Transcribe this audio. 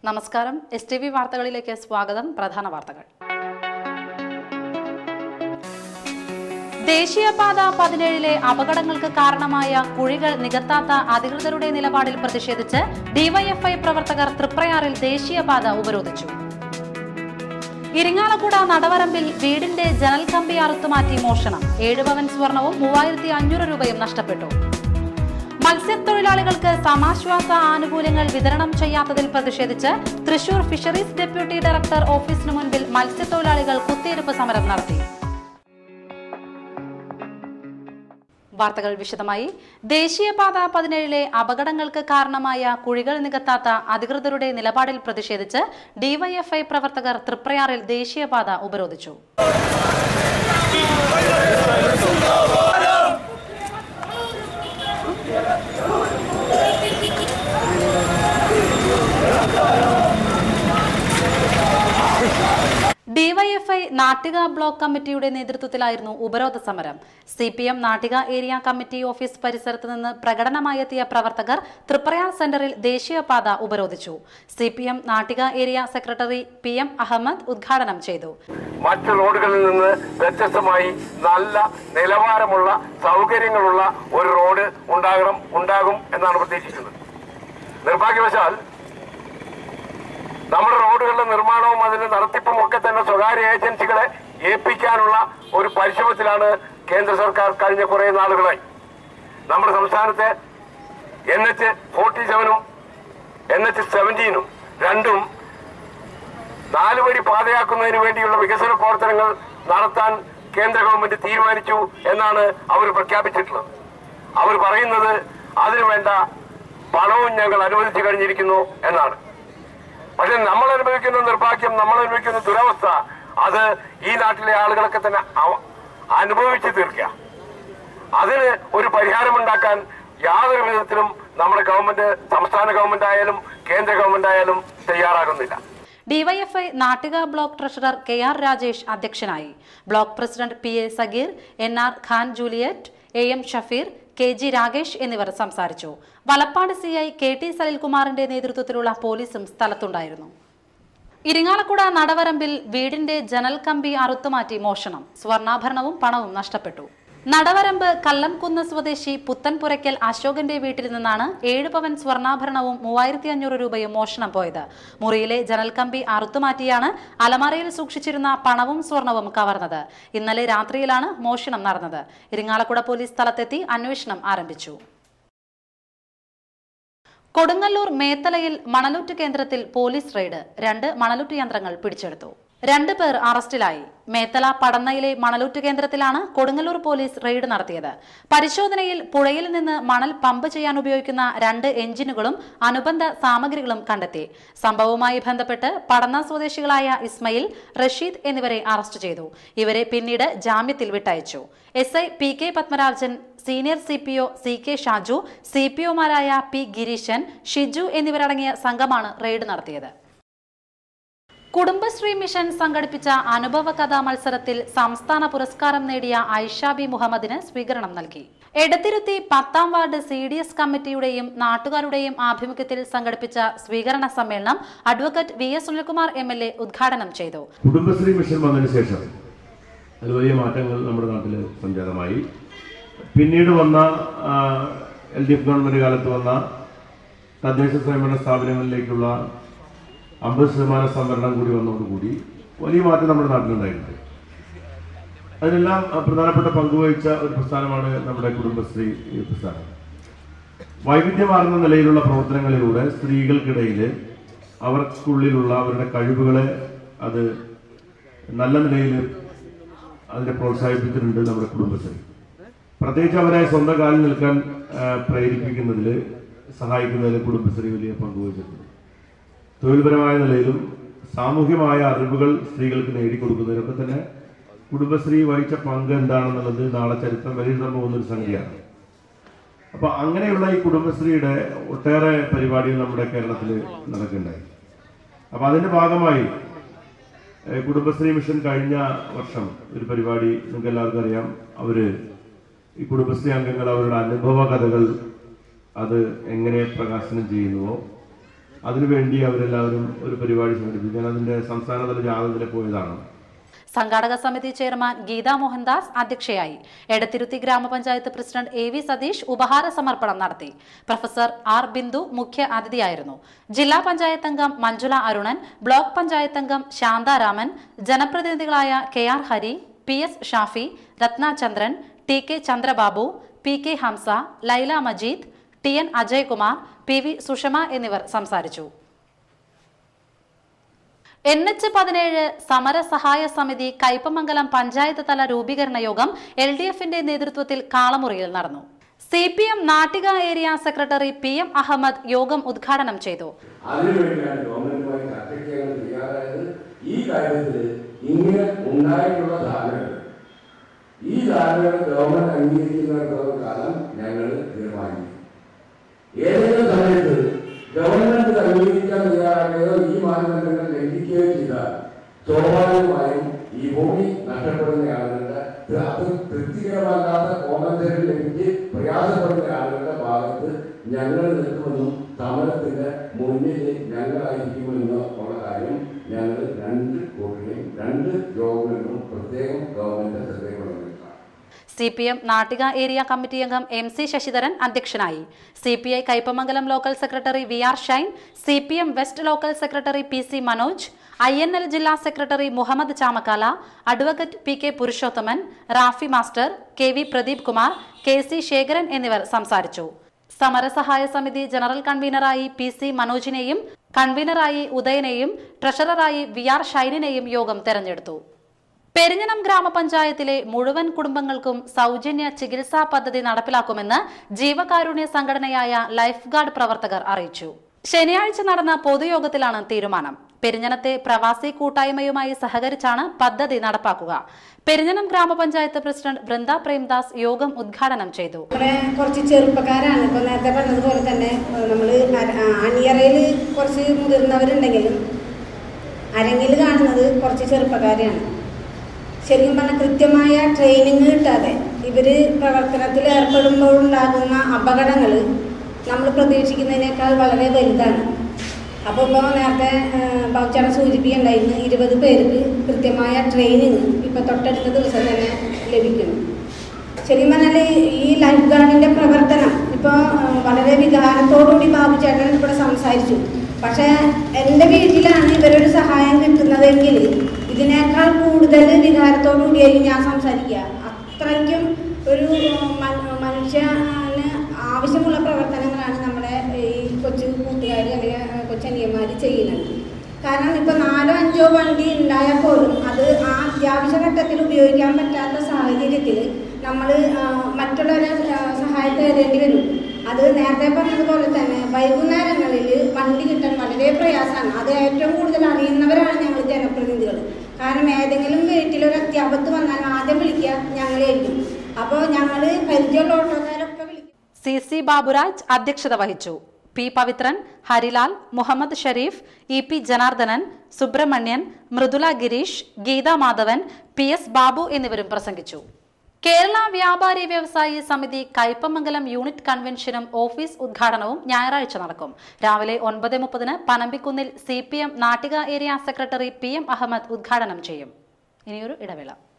നമസ്കാരം S T V വാർത്തകളിലേക്ക് സ്വാഗതം പ്രധാന വാർത്തകൾ ദേശീയപാത പതിനേഴിലെ അപകടങ്ങൾക്ക് കാരണമായ കുഴികൾ നികത്താത്ത അധികൃതരുടെ നിലപാടിൽ പ്രതിഷേധിച്ച് ഡിവൈഎഫ്ഐ പ്രവർത്തകർ തൃപ്രയാറിൽ ദേശീയപാത ഉപരോധിച്ചു ഇരിങ്ങാലക്കുട നടവരമ്പിൽ വീടിന്റെ ജനൽ കമ്പി അറുത്തുമാറ്റി മോഷണം ഏഴ് പവൻ സ്വർണവും മൂവായിരത്തി അഞ്ഞൂറ് രൂപയും നഷ്ടപ്പെട്ടു മത്സ്യത്തൊഴിലാളികൾക്ക് സമാശ്വാസ ആനുകൂല്യങ്ങൾ വിതരണം ചെയ്യാത്തതിൽ പ്രതിഷേധിച്ച് തൃശൂർ ഫിഷറീസ് ഡെപ്യൂട്ടി ഡയറക്ടർ ഓഫീസിനു മുൻപിൽ മത്സ്യത്തൊഴിലാളികൾ കുത്തിയിരിപ്പ് സമരം നടത്തി വാർത്തകൾ വിശദമായി ദേശീയപാത പതിനേഴിലെ അപകടങ്ങൾക്ക് കാരണമായ കുഴികൾ നികത്താത്ത അധികൃതരുടെ നിലപാടിൽ പ്രതിഷേധിച്ച് ഡിവൈഎഫ്ഐ പ്രവർത്തകർ തൃപ്രയാറിൽ ദേശീയപാത ഉപരോധിച്ചു ഡിവൈഎഫ്ഐ നാട്ടിക ബ്ലോക്ക് കമ്മിറ്റിയുടെ നേതൃത്വത്തിലായിരുന്നു ഉപരോധ സമരം C P M Nattika area committee office പരിസരത്ത് നിന്ന് പ്രകടനമായെത്തിയ പ്രവർത്തകർ തൃപ്രയാർ സെന്ററിൽ ദേശീയപാത ഉപരോധിച്ചു C P M Nattika area secretary P M Ahmed ഉദ്ഘാടനം ചെയ്തു മറ്റ് റോഡുകളിൽ നിന്ന് വ്യത്യസ്തമായി നല്ല നിലവാരമുള്ള സൗകര്യങ്ങളുള്ള ഒരു റോഡ് ഉണ്ടാകണം ഉണ്ടാകും എന്നാണ് പ്രതീക്ഷിക്കുന്നത് നിർഭാഗ്യവശാൽ നമ്മുടെ റോഡുകളുടെ നിർമ്മാണവും അതിന്റെ നടത്തിപ്പും ഒക്കെ തന്നെ സ്വകാര്യ ഏജൻസികളെ ഏൽപ്പിക്കാനുള്ള ഒരു പരിശ്രമത്തിലാണ് കേന്ദ്ര സർക്കാർ കഴിഞ്ഞ കുറെ നാളുകളായി നമ്മുടെ സംസ്ഥാനത്തെ എൻ എച്ച് ഫോർട്ടി സെവനും എൻ എച്ച് സെവൻറ്റീനും രണ്ടും നാല് വരി പാതയാക്കുന്നതിന് വേണ്ടിയുള്ള വികസന പ്രവർത്തനങ്ങൾ നടത്താൻ കേന്ദ്ര ഗവൺമെന്റ് തീരുമാനിച്ചു എന്നാണ് അവർ പ്രഖ്യാപിച്ചിട്ടുള്ളത് അവർ പറയുന്നത് അതിനു വേണ്ട പണവും ഞങ്ങൾ അനുവദിച്ചു കഴിഞ്ഞിരിക്കുന്നു എന്നാണ് പക്ഷെ നമ്മൾ അനുഭവിക്കുന്ന നിർഭാഗ്യം നമ്മൾ അനുഭവിക്കുന്ന ദുരവസ്ഥ അത് ഈ നാട്ടിലെ ആളുകളൊക്കെ തന്നെ അവ- അനുഭവിച്ചു തീർക്കുക അതിന് ഒരു പരിഹാരമുണ്ടാക്കാൻ യാതൊരു വിധത്തിലും നമ്മുടെ ഗവൺമെന്റ് സംസ്ഥാന ഗവൺമെന്റ് ആയാലും കേന്ദ്ര ഗവൺമെന്റ് ആയാലും തയ്യാറാകുന്നില്ല DYFI Nattika block treasurer K R Rajesh അധ്യക്ഷനായി block president P A Sageer N R Khan Juliet A M Shafeer K G Rakesh എന്നിവർ സംസാരിച്ചു Valappad C I K T സലിൽകുമാറിന്റെ നേതൃത്വത്തിലുള്ള പോലീസും സ്ഥലത്തുണ്ടായിരുന്നു ഇരിങ്ങാലക്കുട നടവരമ്പിൽ വീടിന്റെ ജനൽ കമ്പി അറുത്തുമാറ്റി മോഷണം സ്വർണ്ണാഭരണവും പണവും നഷ്ടപ്പെട്ടു നടവരമ്പ് കല്ലംകുന്ന് സ്വദേശി പുത്തൻപുരയ്ക്കൽ അശോകന്റെ വീട്ടിൽ നിന്നാണ് ഏഴ് പവൻ സ്വർണ്ണാഭരണവും മൂവായിരത്തി അഞ്ഞൂറ് രൂപയും മോഷണം പോയത് മുറിയിലെ ജനൽ കമ്പി അറുത്തുമാറ്റിയാണ് അലമാരയിൽ സൂക്ഷിച്ചിരുന്ന പണവും സ്വർണവും കവർന്നത് ഇന്നലെ രാത്രിയിലാണ് മോഷണം നടന്നത് ഇരിങ്ങാലക്കുട പോലീസ് സ്ഥലത്തെത്തി അന്വേഷണം ആരംഭിച്ചു കൊടുങ്ങല്ലൂർ മേത്തലയിൽ മണലൂറ്റ് കേന്ദ്രത്തിൽ പോലീസ് റെയ്ഡ് രണ്ട് മണലൂറ്റ് യന്ത്രങ്ങൾ പിടിച്ചെടുത്തു രണ്ട് പേർ അറസ്റ്റിലായി മേത്തല പടന്നയിലെ മണലൂറ്റ് കേന്ദ്രത്തിലാണ് കൊടുങ്ങല്ലൂർ പോലീസ് റെയ്ഡ് നടത്തിയത് പരിശോധനയിൽ പുഴയിൽ നിന്ന് മണൽ പമ്പ് ചെയ്യാൻ ഉപയോഗിക്കുന്ന രണ്ട് എഞ്ചിനുകളും അനുബന്ധ സാമഗ്രികളും കണ്ടെത്തി സംഭവവുമായി ബന്ധപ്പെട്ട് പടന്ന സ്വദേശികളായ ഇസ്മയിൽ റഷീദ് എന്നിവരെ അറസ്റ്റ് ചെയ്തു ഇവരെ പിന്നീട് ജാമ്യത്തിൽ വിട്ടയച്ചു S I P K Padmarajan senior C P O C K Shaju C P ഒമാരായ പി ഗിരീശൻ ഷിജു എന്നിവരടങ്ങിയ സംഘമാണ് റെയ്ഡ് നടത്തിയത് കുടുംബശ്രീ മിഷൻ സംഘടിപ്പിച്ച അനുഭവ കഥാ മത്സരത്തിൽ സംസ്ഥാന പുരസ്കാരം നേടിയ ഐഷ ബി മുഹമ്മദിന് സ്വീകരണം നൽകി എടത്തിരുത്തി പത്താം വാർഡ് സി ഡി എസ് കമ്മിറ്റിയുടെയും നാട്ടുകാരുടെയും ആഭിമുഖ്യത്തിൽ സംഘടിപ്പിച്ച സ്വീകരണ സമ്മേളനം advocate V S Sunilkumar M L A ഉദ്ഘാടനം ചെയ്തു കുടുംബശ്രീ മിഷൻ വന്നതിന് ശേഷം അത് വലിയ മാറ്റങ്ങൾ നമ്മുടെ നാട്ടിൽ സംജാതമായി പിന്നീട് വന്ന എൽ ഡി എഫ് ഗവൺമെൻറ് കാലത്ത് വന്ന തദ്ദേശ സ്വയംഭരണ സ്ഥാപനങ്ങളിലേക്കുള്ള അമ്പത് ശതമാനം സംവരണം കൂടി വന്നതോടുകൂടി വലിയ മാറ്റം നമ്മുടെ നാട്ടിലുണ്ടായിട്ടുണ്ട് അതിനെല്ലാം ആ, പ്രധാനപ്പെട്ട പങ്കുവഹിച്ച ഒരു പ്രസ്ഥാനമാണ് നമ്മുടെ കുടുംബശ്രീ ഈ പ്രസ്ഥാനം വൈവിധ്യമാർന്ന നിലയിലുള്ള പ്രവർത്തനങ്ങളിലൂടെ സ്ത്രീകൾക്കിടയിൽ അവർക്കുള്ളിലുള്ള അവരുടെ കഴിവുകളെ അത് നല്ല നിലയിൽ അതിനെ പ്രോത്സാഹിപ്പിച്ചിട്ടുണ്ട് നമ്മുടെ കുടുംബശ്രീ പ്രത്യേകിച്ച് അവരെ സ്വന്തം കാലിൽ നിൽക്കാൻ ആ, പ്രേരിപ്പിക്കുന്നതിൽ സഹായിക്കുന്നതിൽ കുടുംബശ്രീ വലിയ പങ്കുവഹിച്ചിട്ടുണ്ട് തൊഴിൽപരമായ നിലയിലും സാമൂഹ്യമായ അറിവുകൾ സ്ത്രീകൾക്ക് നേടിക്കൊടുക്കുന്നതിനൊക്കെ തന്നെ കുടുംബശ്രീ വഹിച്ച പങ്ക് എന്താണെന്നുള്ളത് നാളെ ചരിത്രം വിലയിരുത്താൻ പോകുന്ന ഒരു സംഖ്യയാണ് അപ്പൊ അങ്ങനെയുള്ള ഈ കുടുംബശ്രീയുടെ ഒട്ടേറെ പരിപാടികൾ നമ്മുടെ കേരളത്തിൽ നടക്കുന്നുണ്ടായി അപ്പൊ അതിന്റെ ഭാഗമായി ഏഹ്, കുടുംബശ്രീ മിഷൻ കഴിഞ്ഞ വർഷം ഒരു പരിപാടി നിങ്ങൾക്ക് എല്ലാവർക്കും അറിയാം അവര് ഈ കുടുംബശ്രീ അംഗങ്ങൾ അവരുടെ അനുഭവ കഥകൾ അത് എങ്ങനെ പ്രകാശനം ചെയ്യുന്നുവോ അതിനുവേണ്ടി അവരെല്ലാവരും ഒരു പരിപാടി സംഘടിപ്പിക്കാൻ അതിന്റെ സംസ്ഥാനതല ജാഥത്തിൽ പോയതാണ് സംഘാടക സമിതി ചെയർമാൻ ഗീതാ മോഹൻദാസ് അധ്യക്ഷയായി എടത്തിരുത്തി ഗ്രാമപഞ്ചായത്ത് പ്രസിഡന്റ് എ വി സതീഷ് ഉപഹാര സമർപ്പണം നടത്തി പ്രൊഫസർ ആർ ബിന്ദു മുഖ്യ അതിഥിയായിരുന്നു ജില്ലാ പഞ്ചായത്ത് അംഗം മഞ്ജുള അരുണൻ ബ്ലോക്ക് പഞ്ചായത്ത് അംഗം ശാന്താരാമൻ ജനപ്രതിനിധികളായ K R Hari P S Shafi Rathnachandran T K Chandrababu P K Hamsa Laila Majeed T N Ajaykumar P V Sushama എന്നിവർ സംസാരിച്ചു എൻ എച്ച് പതിനേഴ് സമര സഹായ സമിതി കയ്പമംഗലം പഞ്ചായത്ത് തല രൂപീകരണ യോഗം എൽ ഡി എഫിന്റെ നേതൃത്വത്തിൽ കാളമുറിയിൽ നടന്നു C P M Nattika area secretary P M Ahmed യോഗം ഉദ്ഘാടനം ചെയ്തു അതിനുവേണ്ടിയാണ് ഗവൺമെന്റുമായി ചർച്ചയ്ക്ക് ഞങ്ങൾ തയ്യാറായത് ഈ കാര്യത്തിൽ ഇങ്ങനെ ഉണ്ടായിട്ടുള്ള ധാരണകൾ ഈ ധാരണകൾ ഗവൺമെന്റ് അംഗീകരിക്കുന്നിടത്തോളം കാലം ഞങ്ങൾ തീരുമാനിക്കും ഏതെങ്കിലും സമയത്ത് ഗവൺമെന്റ് അംഗീകരിക്കാൻ തയ്യാറാക്കുകയോ ഈ മാനദണ്ഡങ്ങൾ ലംഘിക്കുകയോ ചെയ്താൽ സ്വാഭാവികമായും ഈ ഭൂമി നഷ്ടപ്പെടുന്ന ആളുകളുടെ അത് തൃപ്തികരമല്ലാത്ത കോമ്പൻസേഷൻ ലഭിച്ച് പ്രയാസപ്പെടുന്ന ആളുകളുടെ ഭാഗത്ത് ഞങ്ങൾ നിൽക്കുമെന്നും സമരത്തിന്റെ മുന്നിൽ ഞങ്ങളായിരിക്കുമെന്നും ഉള്ള കാര്യം ഞങ്ങൾ രണ്ട് കൂട്ടരെയും രണ്ട് യോഗങ്ങളിലും പ്രത്യേകം ഗവൺമെന്റ് ശ്രദ്ധയിൽപ്പെടുന്നതാണ് C P M Nattika area committee അംഗം എം സി ശശിധരൻ അധ്യക്ഷനായി C P I Kaipamangalam local secretary V R Shine C P M west local secretary P C Manoj I N L ജില്ലാ സെക്രട്ടറി Muhammad Chamakkala advocate P K Purushothaman Rafi master K V Pradeep Kumar K C Sekharan എന്നിവർ സംസാരിച്ചു സമരസഹായ സമിതി general കൺവീനറായി P C മനോജിനെയും കൺവീനറായി ഉദയനെയും ട്രഷററായി വി ആർ ഷൈനിനെയും യോഗം തെരഞ്ഞെടുത്തു പെരിഞ്ഞനം ഗ്രാമപഞ്ചായത്തിലെ മുഴുവൻ കുടുംബങ്ങൾക്കും സൗജന്യ ചികിത്സാ പദ്ധതി നടപ്പിലാക്കുമെന്ന് ജീവകാരുണ്യ സംഘടനയായ ലൈഫ് ഗാർഡ് പ്രവർത്തകർ അറിയിച്ചു ശനിയാഴ്ച നടന്ന പൊതുയോഗത്തിലാണ് തീരുമാനം പെരിഞ്ഞനത്തെ പ്രവാസി കൂട്ടായ്മയുമായി സഹകരിച്ചാണ് പദ്ധതി നടപ്പാക്കുക പെരിഞ്ഞനം ഗ്രാമപഞ്ചായത്ത് പ്രസിഡന്റ് വൃന്ദ പ്രേംദാസ് യോഗം ഉദ്ഘാടനം ചെയ്തു നമ്മുടെ കുറച്ച് ചെറുപ്പക്കാരാണ് ഇപ്പോൾ നേരത്തെ പറഞ്ഞതുപോലെ തന്നെ നമ്മൾ അണിയറയിൽ കുറച്ച് മുതിർന്നവരുണ്ടെങ്കിലും അരങ്ങിൽ കാണുന്നത് കുറച്ച് ചെറുപ്പക്കാരെയാണ് ശരിക്കും പറഞ്ഞാൽ കൃത്യമായ ട്രെയിനിങ് കിട്ടാതെ ഇവർ പ്രവർത്തനത്തിൽ ഏർപ്പെടുമ്പോൾ ഉണ്ടാകുന്ന അപകടങ്ങൾ നമ്മൾ പ്രതീക്ഷിക്കുന്നതിനേക്കാൾ വളരെ വലുതാണ് അപ്പോൾ ഇപ്പോൾ നേരത്തെ ബൗച്ചാണ് സൂചിപ്പിക്കുകയുണ്ടായിരുന്നു ഇരുപത് പേർക്ക് കൃത്യമായ ട്രെയിനിങ് ഇപ്പോൾ തൊട്ടടുത്ത ദിവസം തന്നെ ലഭിക്കുന്നു ശരിക്കും പറഞ്ഞാൽ ഈ ലൈഫ് ഗാർഡിൻ്റെ പ്രവർത്തനം ഇപ്പോൾ വളരെ വികാരത്തോടുകൂടി ബാബു ചേട്ടൻ ഇവിടെ സംസാരിച്ചു പക്ഷേ എൻ്റെ വീട്ടിലാണ് ഇവരൊരു സഹായം കിട്ടുന്നതെങ്കിൽ ഇതിനേക്കാൾ കൂടുതൽ വികാരത്തോടു കൂടിയായിരിക്കും ഞാൻ സംസാരിക്കുക അത്രയ്ക്കും ഒരു മ- മനുഷ്യന് ആവശ്യമുള്ള പ്രവർത്തനങ്ങളാണ് നമ്മുടെ ഈ കൊച്ചു കൂട്ടുകാർ അല്ലെങ്കിൽ കൊച്ചനിയന്മാർ ചെയ്യുന്നത് കാരണം ഇപ്പോൾ നാലോ അഞ്ചോ വണ്ടി ഉണ്ടായാൽ പോലും അത് ആ അത്യാവശ്യ ഘട്ടത്തിൽ ഉപയോഗിക്കാൻ പറ്റാത്ത സാഹചര്യത്തിൽ നമ്മൾ മറ്റുള്ളവരെ ആ, സഹായം തേടേണ്ടി വരും അത് നേരത്തെ പറഞ്ഞതുപോലെ തന്നെ വൈകുന്നേരങ്ങളിൽ വണ്ടി കിട്ടാൻ വളരെ പ്രയാസമാണ് അത് ഏറ്റവും കൂടുതൽ അറിയുന്നവരാണ് ഞങ്ങൾ ജനപ്രതിനിധികൾ കാരണം ഏതെങ്കിലും വീട്ടിൽ ഒരു അത്യാപത്ത് വന്നാൽ ആദ്യം വിളിക്കുക ഞങ്ങളായിരിക്കും അപ്പോൾ ഞങ്ങൾ പരിചയമുള്ള ഓട്ടോക്കാരൊക്കെ വിളിക്കും സി സി ബാബുരാജ് അധ്യക്ഷത വഹിച്ചു P Pavithran Harilal Muhammad Shareef E P Janardhanan Subrahmanyan Mridula Gireesh Geetha Madhavan P S Babu എന്നിവരും പ്രസംഗിച്ചു കേരള വ്യാപാരി വ്യവസായി സമിതി കയ്പമംഗലം യൂണിറ്റ് കൺവെൻഷനും ഓഫീസ് ഉദ്ഘാടനവും ഞായറാഴ്ച നടക്കും രാവിലെ ഒൻപത് മുപ്പതിന് പനമ്പിക്കുന്നിൽ C P M Nattika area secretary P M Ahmed ഉദ്ഘാടനം ചെയ്യും ഇനിയൊരു ഇടവേള